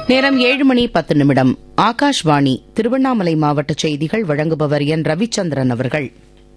நேரம் ஏழு மணி பத்து நிமிடம் ஆகாஷ்வாணி திருவண்ணாமலை மாவட்ட செய்திகள் வழங்குபவர் என் ரவிச்சந்திரன் அவர்கள்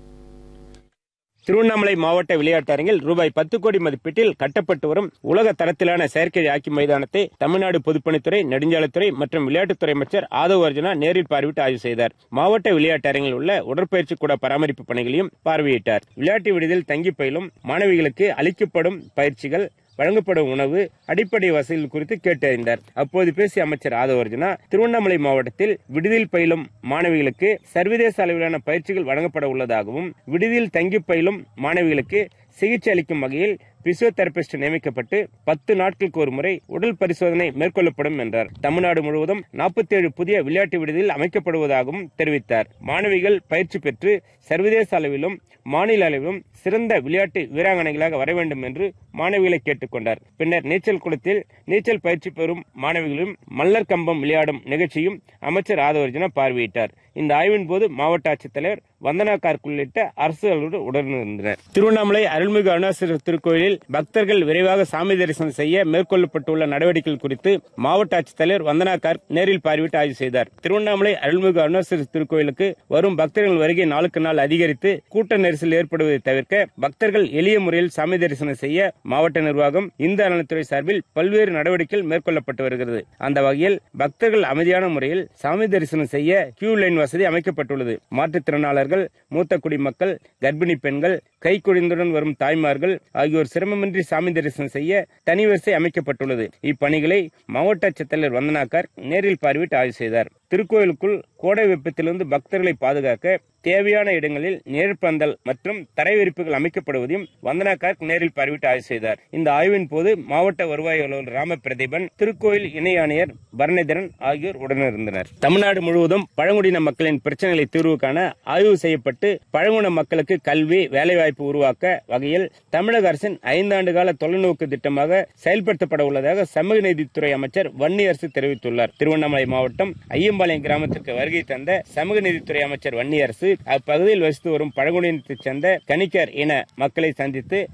திருவண்ணாமலை மாவட்ட விளையாட்டரங்கில் ரூபாய் பத்து கோடி மதிப்பீட்டில் கட்டப்பட்டு வரும் உலக தரத்திலான செயற்கை ஹாக்கி மைதானத்தை தமிழ்நாடு பொதுப்பணித்துறை நெடுஞ்சாலைத்துறை மற்றும் விளையாட்டுத்துறை அமைச்சர் ஆதவ் அர்ஜுனா நேரில் பார்வையிட்டு ஆய்வு செய்தார் மாவட்ட விளையாட்டரங்கில் உள்ள உடற்பயிற்சி கூட பராமரிப்பு பணிகளையும் பார்வையிட்டார் விளையாட்டு விடுதியில் தங்கி பயிலும் மாணவிகளுக்கு அளிக்கப்படும் பயிற்சிகள் வழங்கப்படும் உணவு அடிப்படை வசதிகள் குறித்து கேட்டறிந்தார் அப்போது பேசிய அமைச்சர் ஆதவ அர்ஜுனா திருவண்ணாமலை மாவட்டத்தில் விடுதியில் பயிலும் மாணவிகளுக்கு சர்வதேச அளவிலான பயிற்சிகள் வழங்கப்பட உள்ளதாகவும் விடுதியில் தங்கி பயிலும் மாணவிகளுக்கு சிகிச்சை அளிக்கும் வகையில் பிசியோதெரபிஸ்ட் நியமிக்கப்பட்டு பத்து நாட்களுக்கு ஒரு முறை உடல் பரிசோதனை மேற்கொள்ளப்படும் என்றார் தமிழ்நாடு முழுவதும் நாற்பத்தி ஏழு புதிய விளையாட்டு விடுதியில் அமைக்கப்படுவதாகவும் தெரிவித்தார் மாணவிகள் பயிற்சி பெற்று சர்வதேச அளவிலும் மாநில அளவிலும் சிறந்த விளையாட்டு வீராங்கனைகளாக வர வேண்டும் என்று மாணவிகளை கேட்டுக்கொண்டார் பின்னர் நீச்சல் குளத்தில் நீச்சல் பயிற்சி பெறும் மாணவிகளும் மல்லர் கம்பம் விளையாடும் நிகழ்ச்சியும் அமைச்சர் ஆதவர்ஜனா பார்வையிட்டார் இந்த ஆய்வின் போது மாவட்ட ஆட்சித்தலைவர் வந்தனா கார்க் உள்ளிட்ட அரசு அலுவலர் உடனிருந்தனர் திருவண்ணாமலை அருள்மிகு அருணாசலர் திருக்கோயிலில் பக்தர்கள் விரைவாக சாமி தரிசனம் செய்ய மேற்கொள்ளப்பட்டுள்ள நடவடிக்கைகள் குறித்து மாவட்ட ஆட்சித்தலைவர் வந்தனா கார்க் நேரில் பார்வையிட்டு ஆய்வு செய்தார் திருவண்ணாமலை அருள்மிகு அருணாசலர் திருக்கோயிலுக்கு வரும் பக்தர்கள் வருகை நாளுக்கு நாள் அதிகரித்து கூட்ட நெரிசல் ஏற்படுவதை தவிர்க்க பக்தர்கள் எளிய முறையில் சாமி தரிசனம் செய்ய மாவட்ட நிர்வாகம் இந்து அறநிலைத்துறை சார்பில் பல்வேறு நடவடிக்கைகள் மேற்கொள்ளப்பட்டு வருகிறது அந்த வகையில் பக்தர்கள் அமைதியான முறையில் சாமி தரிசனம் செய்ய கியூ லைன் வசதி அமைக்கப்பட்டுள்ளது மாற்றுத்திறனாளர்கள் மூத்த குடிமக்கள் கர்ப்பிணி பெண்கள் கைக்குழந்தையுடன் வரும் தாய்மார்கள் ஆகியோர் சிரமமின்றி சாமி தரிசனம் செய்ய தனி வரிசை அமைக்கப்பட்டுள்ளது இப்பணிகளை மாவட்ட ஆட்சித்தலைவர் வந்தனாக்கார் நேரில் பார்வையிட்டு ஆய்வு செய்தார் திருக்கோயிலுக்குள் கோடை வெப்பத்திலிருந்து பக்தர்களை பாதுகாக்க தேவையான இடங்களில் நேர்பந்தல் மற்றும் தரை விரிப்புகள் அமைக்கப்படுவதையும் வந்தனா கார்க் நேரில் பார்வையிட்டு ஆய்வு செய்தார் இந்த ஆய்வின் போது மாவட்ட வருவாய் அலுவலர் ராம பிரதீபன் திருக்கோயில் இணை ஆணையர் பரணிதரன் ஆகியோர் உடனிருந்தனர் தமிழ்நாடு முழுவதும் பழங்குடியின மக்களின் பிரச்சனைகளை தீர்வு காண ஆய்வு செய்யப்பட்டு பழங்குடியின மக்களுக்கு கல்வி வேலைவாய்ப்பு உருவாக்க வகையில் தமிழக அரசின் ஐந்தாண்டு கால தொலைநோக்கு திட்டமாக செயல்படுத்தப்பட உள்ளதாக சமூக நீதித்துறை அமைச்சர் வன்னியரசு தெரிவித்துள்ளார் திருவண்ணாமலை மாவட்டம் ஐயம்பாளையம் கிராமத்திற்கு வருகை தந்த சமூக நீதித்துறை அமைச்சர் வன்னியரசு அப்பகுதியில் வசித்து வரும் பழங்குடியினத்தைச் சேர்ந்த கணிக்கர் இன மக்களை சந்தித்து